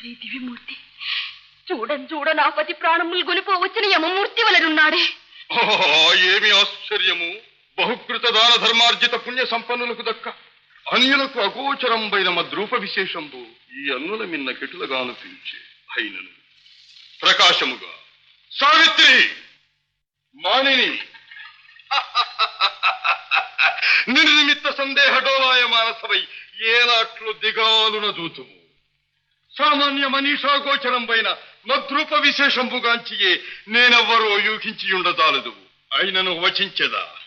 ఓరి దివిమూర్తి చూడం చూడ నా పతి ప్రాణములు గొలిపో వచ్చిన యమమూర్తి వలనున్నాడే ఆహా, ఏమి ఆశ్చర్యము బహుకృత దాన ధర్మార్జిత పుణ్య సంపన్నులకు దక్క అన్యులకు అగోచరంబైన మద్రూప విశేషంబు ఈ అన్నుల మిన్న కెటులుగా అనిపించే అయినను ప్రకాశముగా సావిత్రి మానిని నిన్ను నిమిత్త సందేహ డోలాయ మానసవై ఏనాట్లు దిగాలున దూతుము సామాన్య మనీషా గోచరం పైన మద్రూప విశేషంబుగాంచియే నేనెవ్వరో యూహించి ఉండదాలదు అయినను వచించెదా